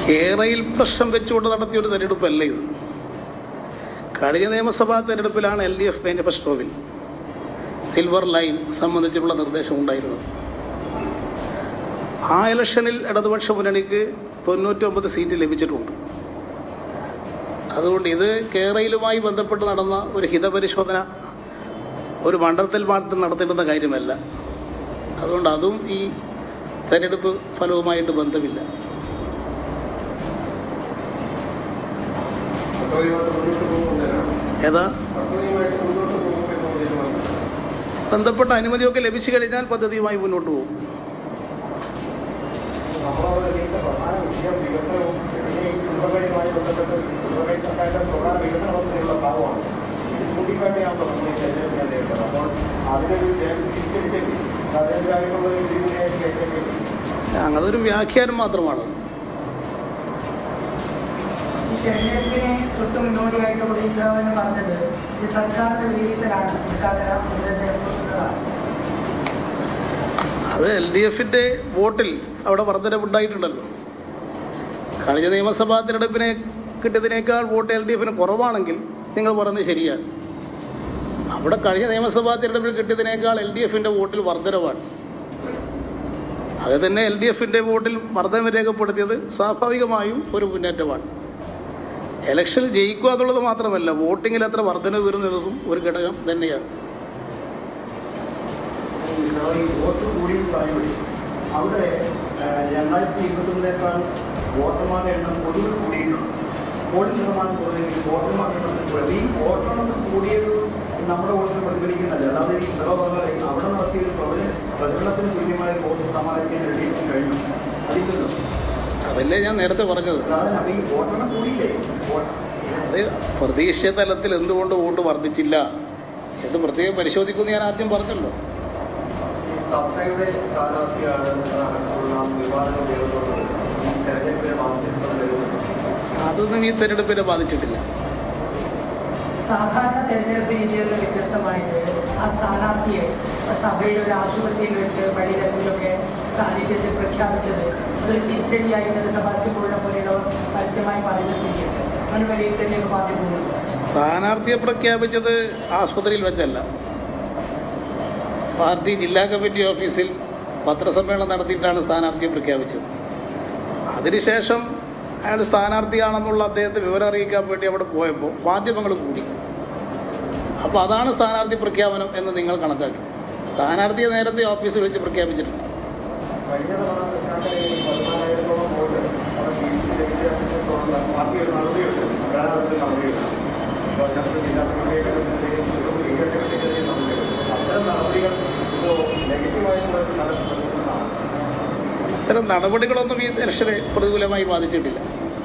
കേരയിൽ പ്രശ്നം വെച്ചുകൊണ്ട് നടത്തിയ ഒരു തെരഞ്ഞെടുപ്പല്ല ഇത് കഴിഞ്ഞ നിയമസഭാ തെരഞ്ഞെടുപ്പിലാണ് എൽ ഡി എഫ് മാനിഫെസ്റ്റോവിൽ സിൽവർ ലൈൻ സംബന്ധിച്ചുള്ള നിർദ്ദേശം ഉണ്ടായിരുന്നത് ആ ഇലക്ഷനിൽ ഇടതുപക്ഷ മുന്നണിക്ക് തൊണ്ണൂറ്റൊമ്പത് സീറ്റ് ലഭിച്ചിട്ടുണ്ട് അതുകൊണ്ട് ഇത് കേരളയിലുമായി ബന്ധപ്പെട്ട് നടന്ന ഒരു ഹിതപരിശോധന ഒരു മണ്ഡലത്തിൽ മാത്രം നടത്തേണ്ടുന്ന കാര്യമല്ല അതുകൊണ്ട് അതും ഈ തെരഞ്ഞെടുപ്പ് ഫലവുമായിട്ട് ബന്ധമില്ല ഏതാ ബന്ധപ്പെട്ട അനുമതിയൊക്കെ ലഭിച്ചു കഴിഞ്ഞാൽ പദ്ധതിയുമായി മുന്നോട്ട് പോകും അതൊരു വ്യാഖ്യാനം മാത്രമാണ് ഈ തെരഞ്ഞെടുപ്പിനെ തൊട്ട് മുന്നോടിയായിട്ട് ഉദയിച്ചതെന്ന് പറഞ്ഞത് ഇത് സർക്കാരിന്റെ വിലയിരുത്തലാണ് സർക്കാർ തെരഞ്ഞെടുപ്പ് അത് എൽ ഡി എഫിന്റെ വോട്ടിൽ അവിടെ വർധനവുണ്ടായിട്ടുണ്ടല്ലോ കഴിഞ്ഞ നിയമസഭാ തിരഞ്ഞെടുപ്പിനെ കിട്ടിയതിനേക്കാൾ വോട്ട് എൽ ഡി എഫിന് കുറവാണെങ്കിൽ നിങ്ങൾ പറയുന്നത് ശരിയാണ് അവിടെ കഴിഞ്ഞ നിയമസഭാ തിരഞ്ഞെടുപ്പിൽ കിട്ടിയതിനേക്കാൾ എൽ ഡി എഫിന്റെ വോട്ടിൽ വർധനവാണ് അത് തന്നെ എൽ ഡി എഫിന്റെ വോട്ടിൽ വർധന രേഖപ്പെടുത്തിയത് സ്വാഭാവികമായും ഒരു മുന്നേറ്റമാണ് ഇലക്ഷനിൽ ജയിക്കുക എന്നുള്ളത് മാത്രമല്ല വോട്ടിങ്ങിൽ എത്ര വർധന വരുന്നതും ഒരു ഘടകം തന്നെയാണ് ഈ വോട്ട് കൂടി പറയുമ്പോൾ അവിടെ രണ്ടായിരത്തി ഇരുപത്തൊന്നിനേക്കാൾ വോട്ടർമാരുടെ എണ്ണം പൊതുവിൽ കൂടിയിട്ടുണ്ട് പോളിംഗ് ശതമാനം കുറഞ്ഞെങ്കിൽ വോട്ടർമാരുടെ എണ്ണം കൂടി ഈ വോട്ടെണ്ണം കൂടിയത് നമ്മുടെ വോട്ടിൽ പ്രതിഫലിക്കുന്നില്ല അല്ലാതെ ഈ സർവ്വങ്ങളെ അവിടെ നടത്തിയ ഒരു പ്രവചന പ്രചരണത്തിന് തുല്യമായ വോട്ട് സമാഹരിക്കാൻ എഴുതിയിട്ട് കഴിഞ്ഞു അതില്ലല്ലോ അതല്ലേ ഞാൻ നേരത്തെ പറഞ്ഞത് അല്ലാതെ അപ്പൊ ഈ വോട്ടെണ്ണം കൂടിയില്ലേ വോട്ട് അത് പ്രതീക്ഷ തലത്തിൽ എന്തുകൊണ്ട് വോട്ട് വർദ്ധിച്ചില്ല എന്ന് പ്രത്യേകം പരിശോധിക്കുമെന്ന് ഞാൻ ആദ്യം പറഞ്ഞല്ലോ ഈ സഭയുടെ സ്ഥാനാർത്ഥിയാണ് അടക്കമുള്ള വിവാദങ്ങൾ ഉയർന്നുള്ളത് ഈ തെരഞ്ഞെടുപ്പിനെ ബാധിച്ചിട്ടുണ്ടെന്ന് അതൊന്നും ഈ തെരഞ്ഞെടുപ്പിനെ ബാധിച്ചിട്ടില്ല സാധാരണ തെരഞ്ഞെടുപ്പ് രീതികളിൽ വ്യത്യസ്തമായിട്ട് ആ സ്ഥാനാർത്ഥിയെ സഭയുടെ ഒരു ആശുപത്രിയിൽ വെച്ച് വഴിരച്ചിലൊക്കെ സാന്നിധ്യത്തിൽ പ്രഖ്യാപിച്ചത് അതൊരു തിരിച്ചടിയായിട്ട് സെബാസ്റ്റ്യൻ പോലുള്ള പോലെയുള്ള പരസ്യമായി പറയുന്ന സ്ഥിതിയുണ്ട് അങ്ങനെ വിലയിരുത്തേണ്ട ഒരു മാധ്യമങ്ങളുണ്ട് സ്ഥാനാർത്ഥിയെ പ്രഖ്യാപിച്ചത് ആസ്പത്രിയിൽ വെച്ചല്ല പാർട്ടി ജില്ലാ കമ്മിറ്റി ഓഫീസിൽ പത്രസമ്മേളനം നടത്തിയിട്ടാണ് സ്ഥാനാർത്ഥിയെ പ്രഖ്യാപിച്ചത് അതിനുശേഷം അയാൾ സ്ഥാനാർത്ഥിയാണെന്നുള്ള അദ്ദേഹത്തെ വിവരം അറിയിക്കാൻ വേണ്ടി അവിടെ പോയപ്പോൾ മാധ്യമങ്ങൾ കൂടി അപ്പോൾ അതാണ് സ്ഥാനാർത്ഥി പ്രഖ്യാപനം എന്ന് നിങ്ങൾ കണക്കാക്കി സ്ഥാനാർത്ഥിയെ നേരത്തെ ഓഫീസിൽ വെച്ച് പ്രഖ്യാപിച്ചിട്ടുണ്ട് കഴിഞ്ഞ തവണ സർക്കാരിന്റെ ഈ പതിനാലായിരത്തോളം വോട്ട് അവിടെ ബി ജെ പി വിദ്യാഭ്യാസത്തോടുള്ള പാർട്ടിയുടെ നടപടിയുണ്ട് പ്രധാനമന്ത്രി നടപടിയുണ്ട് ഇപ്പോൾ അതിനകത്ത് ജില്ലാ കമ്മിറ്റികളുടെയും ഏരിയ സെക്രട്ടറികളുടെയും നടപടിയുണ്ട് അത്തരം നടപടികൾ ഇപ്പോൾ നെഗറ്റീവായിട്ടുള്ള ഒരു തലം ശ്രമിക്കുന്നതാണ് ഇത്തരം നടപടികളൊന്നും ഈ ഇലക്ഷനെ പ്രതികൂലമായി ബാധിച്ചിട്ടില്ല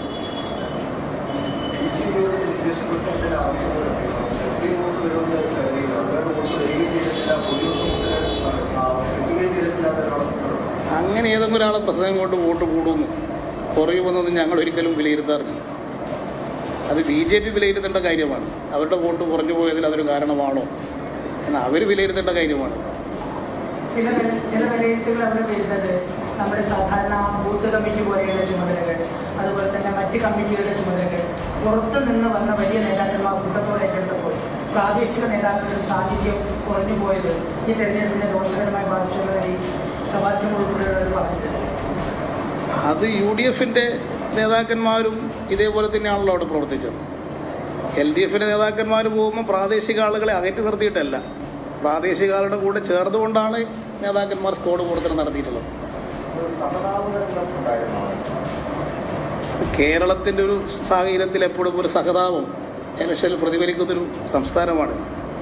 ബി സി ബിയുടെ ജില്ലാ പ്രസിഡന്റിന്റെ ആവശ്യങ്ങൾ മുസ്ലിം വോട്ട് വരുമെന്ന് കരുതിയില്ല അതുപോലെ വോട്ട് വരികയും ചെയ്തിട്ടില്ല പൊതുസമൂഹത്തിന് കിട്ടുകയും ചെയ്തിട്ടില്ലാത്ത പ്രവർത്തനങ്ങളുണ്ട് അങ്ങനെ ഏതെങ്കിലും ഒരാളെ പ്രസംഗം കൊണ്ട് വോട്ട് കൂടുമെന്ന് കുറയുമെന്നൊന്നും ഞങ്ങൾ ഒരിക്കലും വിലയിരുത്താറില്ല അത് ബി ജെ പി വിലയിരുത്തേണ്ട കാര്യമാണ് അവരുടെ വോട്ട് കുറഞ്ഞു പോയതിൽ അതൊരു കാരണമാണോ എന്ന് അവർ വിലയിരുത്തേണ്ട കാര്യമാണ് ചില വില- ചില വിലയിരുത്തലുകൾ അവിടെ വരുന്നത് നമ്മുടെ സാധാരണ ബൂത്ത് കമ്മിറ്റി പോലെയുള്ള ചുമതലകൾ അതുപോലെ തന്നെ മറ്റ് കമ്മിറ്റികളുടെ ചുമതലകൾ പുറത്തു നിന്ന് വന്ന വലിയ നേതാക്കന്മാർ കൂട്ടത്തോടെ ഏറ്റെടുത്തപ്പോൾ പ്രാദേശിക നേതാക്കളുടെ സാന്നിധ്യം കുറഞ്ഞു പോയത് ഈ തെരഞ്ഞെടുപ്പിനെ ദോഷകരമായി ബാധിച്ചുള്ളതായി സെബാസ്റ്റ്യൻ ഉൾപ്പെടെയുള്ളവർ പറഞ്ഞിട്ടുണ്ട് അത് യു ഡി എഫിൻ്റെ നേതാക്കന്മാരും ഇതേപോലെ തന്നെയാണല്ലോ അവിടെ പ്രവർത്തിച്ചത് എൽ ഡി എഫിൻ്റെ നേതാക്കന്മാർ പോകുമ്പോൾ പ്രാദേശിക ആളുകളെ അകറ്റി നിർത്തിയിട്ടല്ല പ്രാദേശിക ആളുടെ കൂടെ ചേർന്നുകൊണ്ടാണ് നേതാക്കന്മാർ സ്കോഡ് പ്രവർത്തനം നടത്തിയിട്ടുള്ളത് ഒരു സമതാപകരണം ഉണ്ടായിരുന്നു കേരളത്തിൻ്റെ ഒരു സാഹചര്യത്തിൽ എപ്പോഴും ഒരു സഹതാപം ഇലക്ഷനിൽ പ്രതിഫലിക്കുന്നൊരു സംസ്ഥാനമാണ്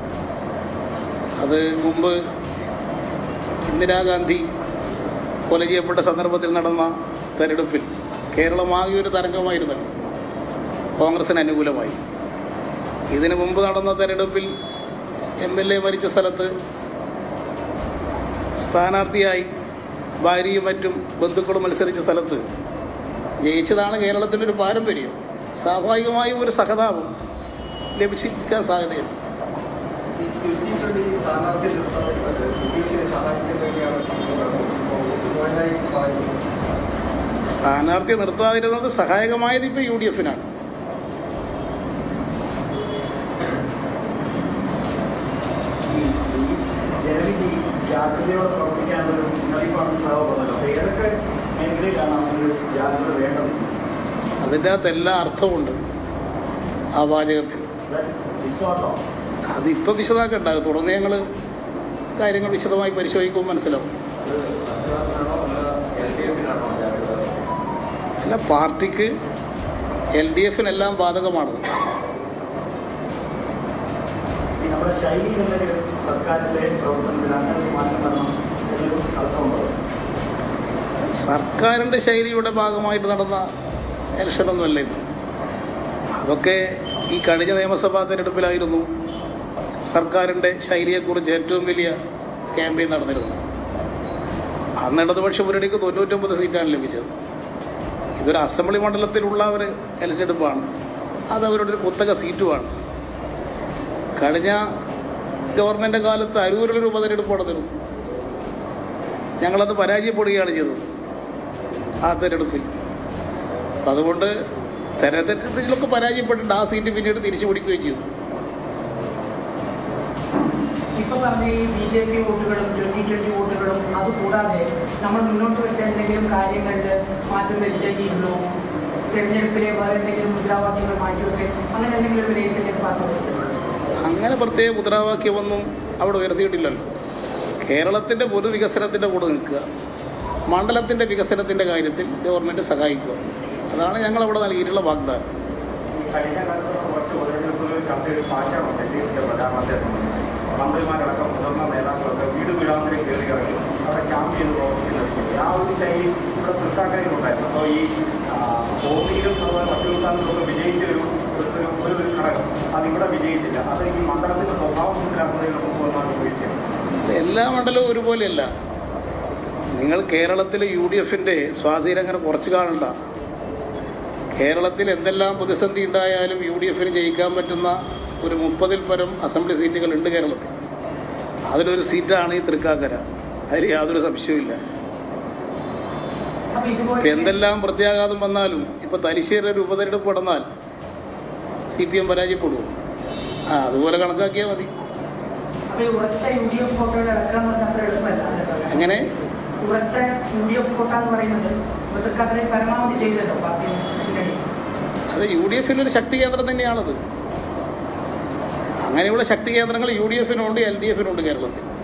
അത് മുമ്പ് ഇന്ദിരാഗാന്ധി കൊല ചെയ്യപ്പെട്ട സന്ദർഭത്തിൽ നടന്ന തെരഞ്ഞെടുപ്പിൽ കേരളമാകെ ഒരു തരംഗമായിരുന്നല്ലോ കോൺഗ്രസിന് അനുകൂലമായി ഇതിനു മുമ്പ് നടന്ന തെരഞ്ഞെടുപ്പിൽ എം എൽ എ മരിച്ച സ്ഥലത്ത് സ്ഥാനാർത്ഥിയായി ഭാര്യയും മറ്റും ബന്ധുക്കളും മത്സരിച്ച സ്ഥലത്ത് ജയിച്ചതാണ് കേരളത്തിൻ്റെ ഒരു പാരമ്പര്യം സ്വാഭാവികമായും ഒരു സഹതാപം ലഭിച്ചിരിക്കാൻ സാധ്യതയുണ്ട് ഈ ട്വന്റി ട്വന്റി സ്ഥാനാർത്ഥി നിർത്തുന്നത് യു ഡി എഫിനെ സഹായിക്കാൻ വേണ്ടിയാണ് സംഭവം പറയുന്നത് സ്ഥാനാർത്ഥിയെ നിർത്താതിരുന്നത് സഹായകമായത് ഇപ്പോൾ യു ഡി എഫിനാണ് ഈ ജനവിധി ജാഗ്രതയോടെ പ്രവർത്തിക്കാനൊരു മുന്നറിയിപ്പാണ് സഹ പറഞ്ഞല്ലോ അപ്പോൾ ഏതൊക്കെ മേഖലയിലാണ് അങ്ങനൊരു ജാഗ്രത വേണ്ടത് അതിൻ്റെ അകത്ത് എല്ലാ അർത്ഥമുണ്ട് ആ വാചകത്തിൽ അതായത് വിശ്വാസം അതിപ്പോൾ വിശദമാക്കണ്ട അത് തുടർന്ന് ഞങ്ങൾ കാര്യങ്ങൾ വിശദമായി പരിശോധിക്കുമ്പോൾ മനസ്സിലാവും അല്ല പാർട്ടിക്ക് എൽ ഡി എഫിനെല്ലാം ബാധകമാണത് ഈ നമ്മുടെ ശൈലി എന്നൊരു സർക്കാരിന്റെ പ്രവർത്തനത്തിൽ അങ്ങനെ ഒരു മാറ്റം വരണം എന്നൊരു അർത്ഥമുണ്ടോ സർക്കാരിൻ്റെ ശൈലിയുടെ ഭാഗമായിട്ട് നടന്ന ഇലക്ഷനൊന്നുമല്ല ഇത് അതൊക്കെ ഈ കഴിഞ്ഞ നിയമസഭാ തെരഞ്ഞെടുപ്പിലായിരുന്നു സർക്കാരിൻ്റെ ശൈലിയെക്കുറിച്ച് ഏറ്റവും വലിയ ക്യാമ്പയിൻ നടന്നിരുന്നത് അന്ന് ഇടതുപക്ഷ മുന്നണിക്ക് തൊണ്ണൂറ്റൊമ്പത് സീറ്റാണ് ലഭിച്ചത് ഇതൊരു അസംബ്ലി മണ്ഡലത്തിലുള്ള ഒരു തെരഞ്ഞെടുപ്പാണ് അത് അവരുടെ ഒരു കുത്തക സീറ്റുമാണ് കഴിഞ്ഞ ഗവൺമെൻറ് കാലത്ത് അരൂരിലൊരു ഉപതെരഞ്ഞെടുപ്പ് നടന്നിരുന്നു ഞങ്ങളത് പരാജയപ്പെടുകയാണ് ചെയ്തത് ആ തെരഞ്ഞെടുപ്പിൽ അപ്പം അതുകൊണ്ട് തെരഞ്ഞെടുപ്പിലൊക്കെ പരാജയപ്പെട്ടിട്ട് ആ സീറ്റ് പിന്നീട് തിരിച്ചു പിടിക്കുകയും ചെയ്തു ഇപ്പൊ പറഞ്ഞ ഈ ബി ജെ പി വോട്ടുകളും ട്വന്റി ട്വന്റി വോട്ടുകളും അതുകൂടാതെ നമ്മൾ മുന്നോട്ട് വെച്ച എന്തെങ്കിലും കാര്യങ്ങളിൽ മാറ്റം വരുത്തേണ്ടിയിരുന്നോ തെരഞ്ഞെടുപ്പിലെ വേറെ എന്തെങ്കിലും മുദ്രാവാക്യങ്ങൾ മാറ്റിവെക്കെ അങ്ങനെ എന്തെങ്കിലും ഒരു വിലയിരുത്തലേക്ക് പറഞ്ഞു അങ്ങനെ പ്രത്യേക മുദ്രാവാക്യമൊന്നും അവിടെ ഉയർത്തിയിട്ടില്ലല്ലോ കേരളത്തിൻ്റെ പൊതുവികസനത്തിൻ്റെ കൂടെ നിൽക്കുക മണ്ഡലത്തിൻ്റെ വികസനത്തിൻ്റെ കാര്യത്തിൽ ഗവൺമെൻറ് സഹായിക്കുക അതാണ് ഞങ്ങൾ അവിടെ നൽകിയിട്ടുള്ള വാഗ്ദാനം ഈ കഴിഞ്ഞ കാലത്ത് കുറച്ച് ഉപതെരഞ്ഞെടുപ്പുകളിൽ കണ്ടൊരു പാശമാണ് എൽ ഡി എഫിന്റെ പ്രധാനമന്ത്രിയെ സംബന്ധിച്ച് മന്ത്രിമാരടക്കം മുതിർന്ന നേതാക്കളൊക്കെ വീട് വീടാന്തരം കയറി ഇറങ്ങി അവിടെ ക്യാമ്പ് ചെയ്ത് പ്രവർത്തിക്കുന്ന ആ ഒരു ശൈലി ഇവിടെ തൃക്കാക്കരയിലുണ്ടായിരുന്നു അപ്പോൾ ഈ കോന്നിയിലും അതുപോലെ മറ്റു സ്ഥാനത്തൊക്കെ വിജയിച്ച ഒരു ഒരു- ഒരു ഒരു ഒരു ഘടകം അതിവിടെ വിജയിച്ചില്ല അത് ഈ മണ്ഡലത്തിന്റെ സ്വഭാവം മനസ്സിലാക്കുന്നതിന് മുമ്പ് വന്നാണ് ഉപയോഗിച്ചത് എല്ലാ മണ്ഡലവും ഒരുപോലെയല്ല നിങ്ങൾ കേരളത്തിൽ യു ഡി എഫിൻ്റെ സ്വാധീനം അങ്ങനെ കുറച്ച് കാണണ്ട കേരളത്തിൽ എന്തെല്ലാം പ്രതിസന്ധി ഉണ്ടായാലും യു ഡി എഫിന് ജയിക്കാൻ പറ്റുന്ന ഒരു മുപ്പതിൽ പരം അസംബ്ലി സീറ്റുകൾ ഉണ്ട് കേരളത്തിൽ അതിലൊരു സീറ്റാണ് ഈ തൃക്കാക്കര അതിൽ യാതൊരു സംശയവുമില്ല അപ്പൊ ഇതുപോലെ ഇപ്പം എന്തെല്ലാം പ്രത്യാഘാതം വന്നാലും ഇപ്പം തലശ്ശേരി ഒരു ഉപതെരഞ്ഞെടുപ്പ് നടന്നാൽ സി പി എം പരാജയപ്പെടുമോ ആ അതുപോലെ കണക്കാക്കിയാൽ മതി അപ്പൊ ഈ ഉറച്ച യു ഡി എഫ് വോട്ടുകൾ ഇറക്കുക എന്ന് പറഞ്ഞാൽ അത്ര എളുപ്പമല്ല അല്ലേ സാർ എങ്ങനെ ഉറച്ച യു ഡി എഫ് വോട്ട എന്ന് പറയുന്നത് തൃക്കാക്കരയിൽ പരമാവധി ചെയ്തല്ലോ പാർട്ടി മുന്നണി അത് യു ഡി എഫിൻ്റെ ഒരു ശക്തി കേന്ദ്രം തന്നെയാണത് അങ്ങനെയുള്ള ശക്തി കേന്ദ്രങ്ങൾ യു ഡി എഫിനുണ്ട് എൽ ഡി എഫിനുണ്ട് കേരളത്തിൽ